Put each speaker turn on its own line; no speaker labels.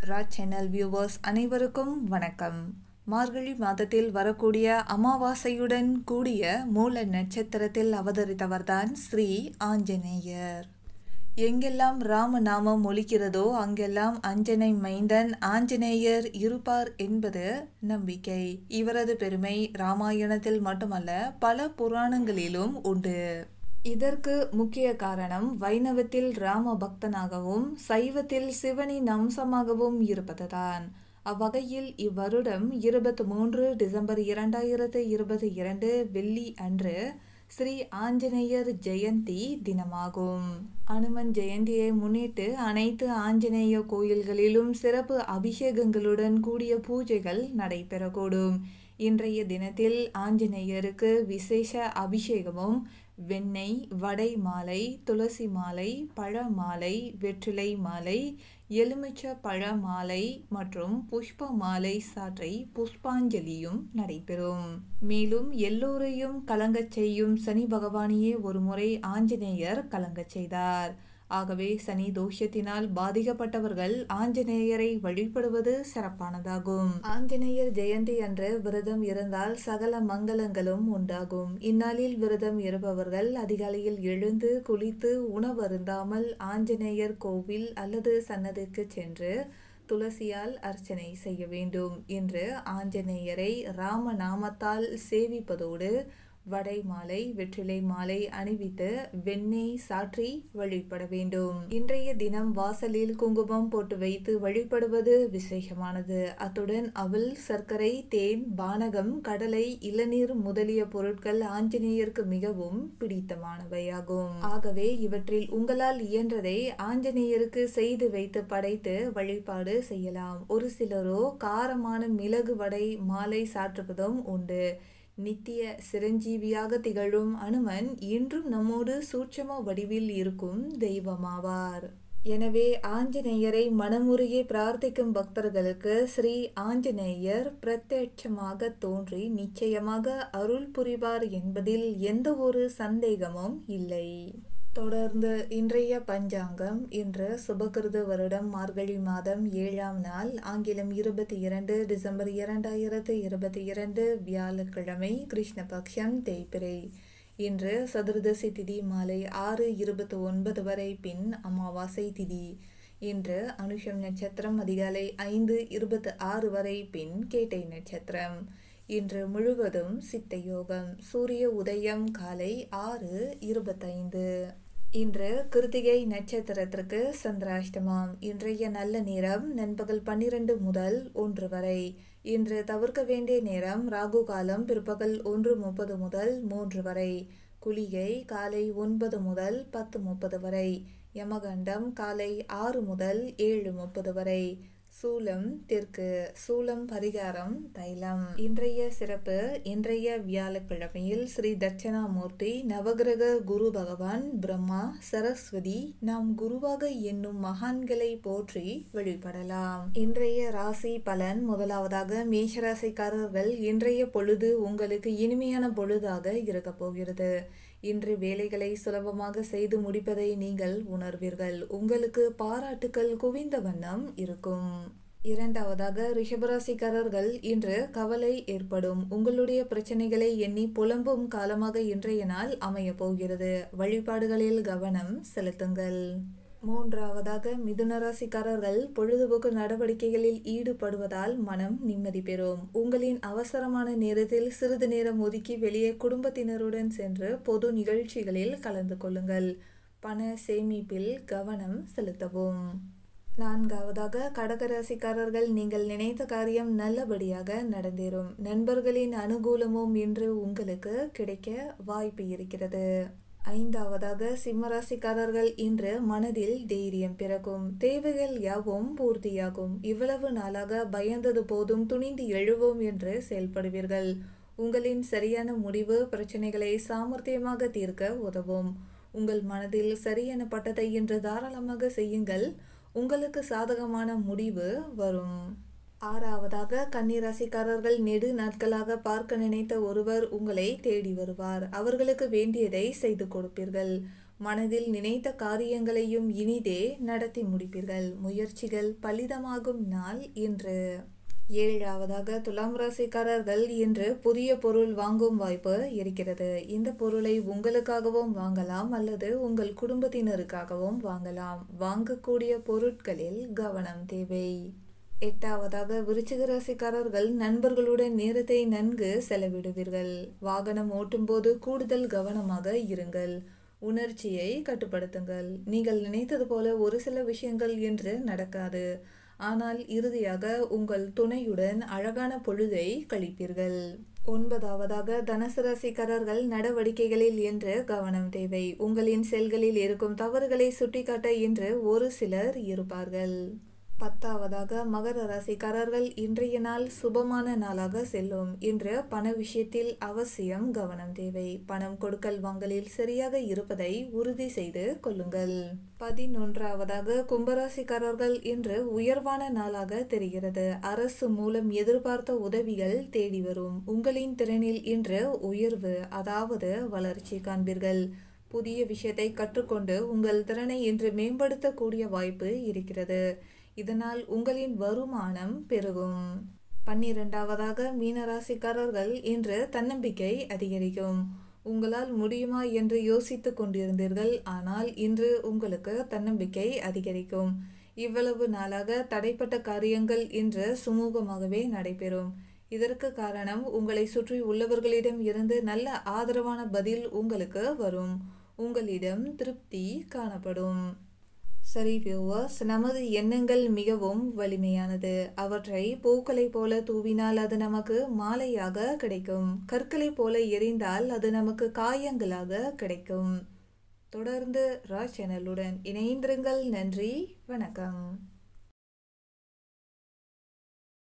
Raj channel viewers அனைவருக்கும் வணக்கம் மார்கழி மாதத்தில் வரக்கூடிய அமாவாசையுடன் கூடிய மூல நட்சத்திரத்தில் அவதரித்தவர்தான் ஸ்ரீ ஆஞ்சநேயர் எங்கெல்லாம் ராம நாமம் ஒலிக்கிறதோ அங்கெல்லாம் அஞ்சனை மைந்தன் ஆஞ்சநேயர் இருப்பார் என்பது நம்பிக்கை இவரது பெருமை ராமாயணத்தில் மட்டுமல்ல பல புராணங்களிலும் உண்டு இதற்கு முக்கிய காரணம் வைணவத்தில் ராம பக்தனாகவும் சைவத்தில் சிவனின் அம்சமாகவும் இருப்பதுதான் அவ்வகையில் இவ்வருடம் இருபத்தி மூன்று டிசம்பர் இரண்டாயிரத்து இருபத்தி இரண்டு வெள்ளி அன்று ஸ்ரீ ஆஞ்சநேயர் ஜெயந்தி தினமாகும் அனுமன் ஜெயந்தியை முன்னிட்டு அனைத்து ஆஞ்சநேய கோயில்களிலும் சிறப்பு அபிஷேகங்களுடன் கூடிய பூஜைகள் நடைபெறக்கூடும் இன்றைய தினத்தில் ஆஞ்சநேயருக்கு விசேஷ அபிஷேகமும் வெண்ணெய் வடை மாலை துளசி மாலை பழ மாலை வெற்றிலை மாலை எலுமிச்ச பழ மாலை மற்றும் புஷ்ப மாலை சாற்றை புஷ்பாஞ்சலியும் நடைபெறும் மேலும் எல்லோரையும் கலங்கச் செய்யும் சனி பகவானையே ஒரு முறை ஆஞ்சநேயர் கலங்கச் செய்தார் ஆகவே சனி தோஷத்தினால் பாதிக்கப்பட்டவர்கள் ஆஞ்சநேயரை வழிபடுவது சிறப்பானதாகும் ஆஞ்சநேயர் ஜெயந்தி அன்று விரதம் இருந்தால் சகல மங்களங்களும் உண்டாகும் இந்நாளில் விரதம் இருப்பவர்கள் அதிகாலையில் எழுந்து குளித்து உணவருந்தாமல் ஆஞ்சநேயர் கோவில் அல்லது சன்னதிக்கு சென்று துளசியால் அர்ச்சனை செய்ய வேண்டும் என்று ஆஞ்சநேயரை ராம நாமத்தால் சேவிப்பதோடு வடை மாலை வெற்றிலை மாலை அணிவித்து வெண்ணெய் சாற்றி வழிபட வேண்டும் இன்றைய தினம் வாசலில் குங்குமம் போட்டு வைத்து வழிபடுவது விசேஷமானது அத்துடன் அவள் சர்க்கரை தேன் பானகம் கடலை இளநீர் முதலிய பொருட்கள் ஆஞ்சநேயருக்கு மிகவும் பிடித்தமானவையாகும் ஆகவே இவற்றில் உங்களால் இயன்றதை ஆஞ்சநேயருக்கு செய்து வைத்து படைத்து வழிபாடு செய்யலாம் ஒரு சிலரோ காரமான மிளகு வடை மாலை சாற்றுவதும் உண்டு நித்திய சிரஞ்சீவியாக திகழும் அனுமன் இன்றும் நம்மோடு சூட்சம வடிவில் இருக்கும் தெய்வமாவார் எனவே ஆஞ்சநேயரை மனமுருகி பிரார்த்திக்கும் பக்தர்களுக்கு ஸ்ரீ ஆஞ்சநேயர் பிரத்யட்சமாக தோன்றி நிச்சயமாக அருள் புரிவார் என்பதில் எந்த ஒரு சந்தேகமும் இல்லை தொடர்ந்து இன்றைய பஞ்சாங்கம் இன்று சுபகிருத வருடம் மார்கழி மாதம் ஏழாம் நாள் ஆங்கிலம் இருபத்தி இரண்டு டிசம்பர் இரண்டாயிரத்து இருபத்தி இரண்டு வியாழக்கிழமை கிருஷ்ணபக்ஷம் தேய்பிரை இன்று சதுர்தசி திதி மாலை ஆறு இருபத்தி ஒன்பது வரை பின் அமாவாசை திதி இன்று அனுஷம் நட்சத்திரம் அதிகாலை ஐந்து இருபத்தி ஆறு வரை பின் கேட்டை நட்சத்திரம் இன்று முழுவதும் சித்த யோகம் சூரிய உதயம் காலை ஆறு இருபத்தைந்து இன்று கிருத்திகை நட்சத்திரத்திற்கு சந்திராஷ்டமம் இன்றைய நல்ல நேரம் நண்பகல் பன்னிரண்டு முதல் ஒன்று வரை இன்று தவிர்க்க வேண்டிய நேரம் ராகு காலம் பிற்பகல் ஒன்று முப்பது முதல் மூன்று வரை குளிகை காலை ஒன்பது முதல் பத்து முப்பது வரை யமகண்டம் காலை ஆறு முதல் ஏழு முப்பது வரை சூலம் தெற்கு சூலம் பரிகாரம் தைலம் இன்றைய சிறப்பு இன்றைய வியாழக்கிழமையில் ஸ்ரீ தட்சணாமூர்த்தி நவகிரக குரு பகவான் பிரம்மா சரஸ்வதி நாம் குருவாக என்னும் மகான்களை போற்றி வழிபடலாம் இன்றைய ராசி பலன் முதலாவதாக மேஷராசிக்காரர்கள் இன்றைய பொழுது உங்களுக்கு இனிமையான பொழுதாக இருக்க போகிறது இன்று வேலைகளை சுலபமாக செய்து முடிப்பதை நீங்கள் உணர்வீர்கள் உங்களுக்கு பாராட்டுக்கள் குவிந்த வண்ணம் இருக்கும் இரண்டாவதாக ரிஷபராசிக்காரர்கள் இன்று கவலை ஏற்படும் உங்களுடைய பிரச்சனைகளை எண்ணி புலம்பும் காலமாக இன்றைய நாள் அமைய போகிறது வழிபாடுகளில் கவனம் செலுத்துங்கள் மூன்றாவதாக மிதுனராசிக்காரர்கள் பொழுதுபோக்கு நடவடிக்கைகளில் ஈடுபடுவதால் மனம் நிம்மதி பெறும் உங்களின் அவசரமான நேரத்தில் சிறிது நேரம் ஒதுக்கி வெளியே குடும்பத்தினருடன் சென்று பொது நிகழ்ச்சிகளில் கலந்து கொள்ளுங்கள் பண சேமிப்பில் கவனம் செலுத்தவும் நான்காவதாக கடகராசிக்காரர்கள் நீங்கள் நினைத்த காரியம் நல்லபடியாக நடந்தேறும் நண்பர்களின் அனுகூலமும் இன்று உங்களுக்கு கிடைக்க வாய்ப்பு இருக்கிறது ஐந்தாவதாக சிம்மராசிக்காரர்கள் இன்று மனதில் தைரியம் பிறக்கும் தேவைகள் யாவும் பூர்த்தியாகும் இவ்வளவு நாளாக பயந்தது போதும் துணிந்து எழுவோம் என்று செயல்படுவீர்கள் உங்களின் சரியான முடிவு பிரச்சனைகளை சாமர்த்தியமாக தீர்க்க உதவும் உங்கள் மனதில் சரியான பட்டத்தை இன்று தாராளமாக செய்யுங்கள் உங்களுக்கு சாதகமான முடிவு வரும் ஆறாவதாக கன்னிராசிக்காரர்கள் நெடு நாட்களாக பார்க்க நினைத்த ஒருவர் உங்களை தேடி வருவார் அவர்களுக்கு வேண்டியதை செய்து கொடுப்பீர்கள் மனதில் நினைத்த காரியங்களையும் இனிதே நடத்தி முடிப்பீர்கள் முயற்சிகள் பலிதமாகும் நாள் இன்று ஏழாவதாக துலாம் ராசிக்காரர்கள் இன்று புதிய பொருள் வாங்கும் வாய்ப்பு இருக்கிறது இந்த பொருளை உங்களுக்காகவும் வாங்கலாம் அல்லது உங்கள் குடும்பத்தினருக்காகவும் வாங்கலாம் வாங்கக்கூடிய பொருட்களில் கவனம் தேவை எட்டாவதாக விருச்சிக ராசிக்காரர்கள் நண்பர்களுடன் நேரத்தை நன்கு செலவிடுவீர்கள் வாகனம் ஓட்டும்போது கூடுதல் கவனமாக இருங்கள் உணர்ச்சியை கட்டுப்படுத்துங்கள் நீங்கள் நினைத்தது போல ஒரு சில விஷயங்கள் என்று நடக்காது ஆனால் இறுதியாக உங்கள் துணையுடன் அழகான பொழுதை கழிப்பீர்கள் ஒன்பதாவதாக தனுசு ராசிக்காரர்கள் நடவடிக்கைகளில் என்று கவனம் தேவை உங்களின் செல்களில் இருக்கும் தவறுகளை சுட்டிக்காட்ட இன்று ஒரு சிலர் இருப்பார்கள் பத்தாவதாக மகர ராசிக்காரர்கள் இன்றைய நாள் சுபமான நாளாக செல்லும் இன்று பண விஷயத்தில் அவசியம் கவனம் தேவை பணம் கொடுக்கல் வாங்கலில் சரியாக இருப்பதை உறுதி செய்து கொள்ளுங்கள் பதினொன்றாவதாக கும்பராசிக்காரர்கள் இன்று உயர்வான நாளாக தெரிகிறது அரசு மூலம் எதிர்பார்த்த உதவிகள் தேடி வரும் உங்களின் திறனில் இன்று உயர்வு அதாவது வளர்ச்சி காண்பீர்கள் புதிய விஷயத்தை கற்றுக்கொண்டு உங்கள் திறனை இன்று மேம்படுத்தக்கூடிய வாய்ப்பு இருக்கிறது இதனால் உங்களின் வருமானம் பெருகும் பன்னிரெண்டாவதாக மீனராசிக்காரர்கள் இன்று தன்னம்பிக்கை அதிகரிக்கும் உங்களால் முடியுமா என்று யோசித்து கொண்டிருந்தீர்கள் ஆனால் இன்று உங்களுக்கு தன்னம்பிக்கை அதிகரிக்கும் இவ்வளவு நாளாக தடைப்பட்ட காரியங்கள் இன்று சுமூகமாகவே நடைபெறும் இதற்கு காரணம் உங்களை சுற்றி உள்ளவர்களிடம் இருந்து நல்ல ஆதரவான பதில் உங்களுக்கு வரும் உங்களிடம் திருப்தி காணப்படும் சரி வியூவர்ஸ் நமது எண்ணங்கள் மிகவும் வலிமையானது அவற்றை பூக்களை போல தூவினால் அது நமக்கு மாலையாக கிடைக்கும் கற்களை போல எரிந்தால் அது நமக்கு காயங்களாக கிடைக்கும் தொடர்ந்து ரா சேனலுடன் இணைந்திருங்கள் நன்றி வணக்கம்